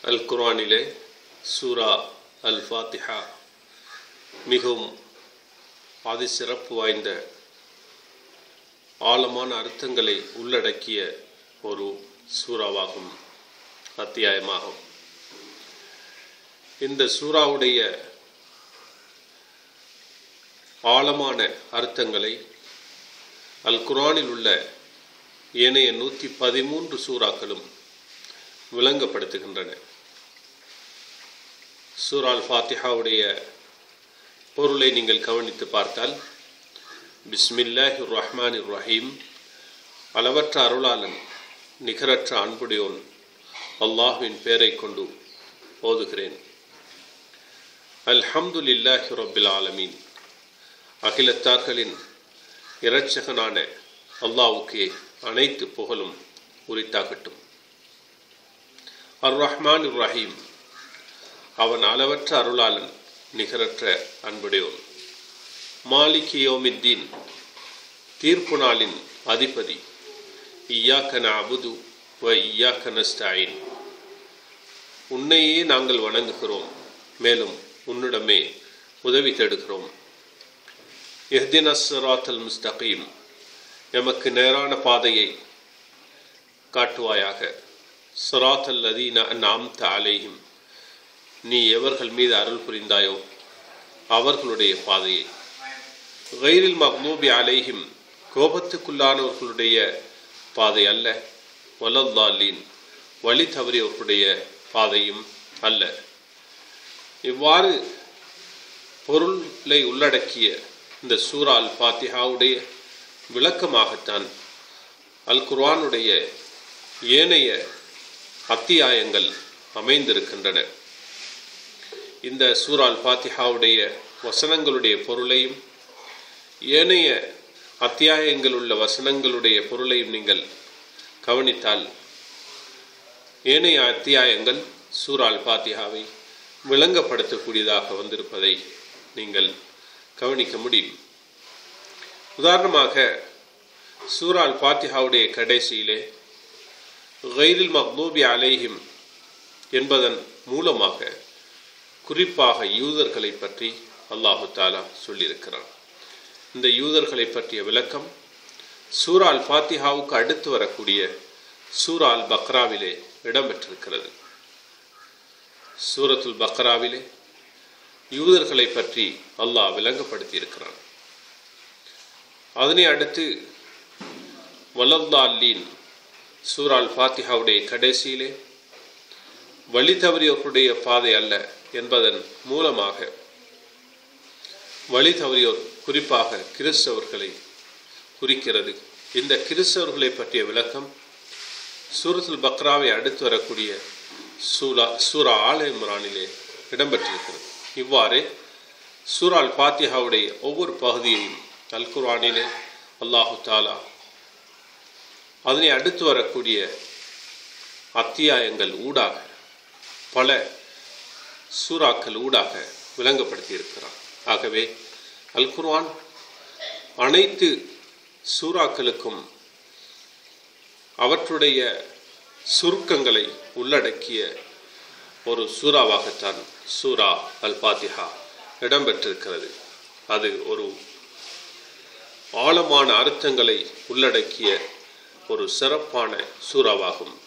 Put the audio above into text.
அல் குர்ஆனிலே சூரா அல் ஃபாத்திஹா மிகவும் அதிசிறப்பு வாய்ந்த ஆழமான அர்த்தங்களை உள்ளடக்கிய ஒரு சூறாவாகும் அத்தியாயமாகும் இந்த சூறாவுடைய ஆழமான அர்த்தங்களை அல் குர்ஆனில் உள்ள ஏனைய நூற்றி பதிமூன்று சூறாக்களும் விளங்கப்படுத்துகின்றன சூரால் ஃபாத்திஹாவுடைய பொருளை நீங்கள் கவனித்து பார்த்தால் பிஸ்மில்லாஹி ரஹ்மான் ரஹீம் அளவற்ற அருளாளன் நிகரற்ற அன்புடையோன் அல்லாஹுவின் பெயரை கொண்டு ஓதுகிறேன் அல்ஹம்துலில்லாஹி ரப்பில் ஆலமீன் அகிலத்தார்களின் இரட்சகனான அல்லாவுக்கே அனைத்து புகழும் உரித்தாகட்டும் அர் ரஹ்மான் ரஹீம் அவன் அளவற்ற அருளாளன் நிகரற்ற அன்புடையோன் மாலிகி யோமித்தீன் தீர்ப்பு நாளின் அதிபதி இய்யாக்க அபுது வ இய்யாக்க நஸ்டாயின் உன்னையே நாங்கள் வணங்குகிறோம் மேலும் உன்னிடமே உதவி தேடுகிறோம் எஹ்தின் அஸ்ராத்தல் முஸ்தகீம் எமக்கு நேரான பாதையை காட்டுவாயாக சராத்தல் அதீன நாம் அலைஹிம் நீ எவர்கள் மீது அருள் புரிந்தாயோ அவர்களுடைய பாதையை கைரில் மக்லூபி அலைஹிம் கோபத்துக்குள்ளானவர்களுடைய பாதை அல்ல வலல்லாலீன் வழி தவறியவர்களுடைய பாதையும் அல்ல இவ்வாறு பொருளை உள்ளடக்கிய இந்த சூரா அல் ஃபாத்திஹாவுடைய விளக்கமாகத்தான் அல் குர்ஆனுடைய ஏனைய அத்தியாயங்கள் அமைந்திருக்கின்றன இந்த சூரால் ஃபாத்திஹாவுடைய வசனங்களுடைய பொருளையும் ஏனைய அத்தியாயங்கள் உள்ள வசனங்களுடைய பொருளையும் நீங்கள் கவனித்தால் ஏனைய அத்தியாயங்கள் சூரால் ஃபாத்திஹாவை விளங்கப்படுத்தக்கூடியதாக வந்திருப்பதை நீங்கள் கவனிக்க முடியும் உதாரணமாக சூரால் ஃபாத்திஹாவுடைய கடைசியிலே கைரில் மக்தூபி அலேஹிம் என்பதன் மூலமாக குறிப்பாக யூதர்களை பற்றி அல்லாஹு தாலா சொல்லியிருக்கிறான் இந்த யூதர்களை பற்றிய விளக்கம் சூரால் ஃபாத்திஹாவுக்கு அடுத்து வரக்கூடிய சூரால் பக்ராவிலே இடம்பெற்றிருக்கிறது சூரத்துல் பக்ராவிலே யூதர்களை பற்றி அல்லாஹ் விளங்கப்படுத்தி இருக்கிறான் அதனை அடுத்து வலல்லால்லீன் சூரால் ஃபாத்திஹாவுடைய கடைசியிலே வழி தவறியோருடைய பாதை அல்ல என்பதன் மூலமாக வழி தவறியோர் குறிப்பாக கிறிஸ்தவர்களை குறிக்கிறது இந்த கிறிஸ்தவர்களை பற்றிய விளக்கம் சூரத்துல் பக்ராவை அடுத்து வரக்கூடிய சூலா சூரா ஆல இம்ரானிலே இடம்பெற்றிருக்கிறது இவ்வாறு சூரால் ஃபாத்திஹாவுடைய ஒவ்வொரு பகுதியையும் அல் குர்ஆனிலே அல்லாஹு தாலா அதனை அடுத்து வரக்கூடிய அத்தியாயங்கள் ஊடாக பல சூறாக்கள் ஊடாக விளங்கப்படுத்தி இருக்கிறார் ஆகவே அல் குர்ஆன் அனைத்து சூறாக்களுக்கும் அவற்றுடைய சுருக்கங்களை உள்ளடக்கிய ஒரு சூறாவாகத்தான் சூரா அல் பாத்திஹா இடம்பெற்றிருக்கிறது அது ஒரு ஆழமான அர்த்தங்களை உள்ளடக்கிய ஒரு சிறப்பான சூறாவாகும்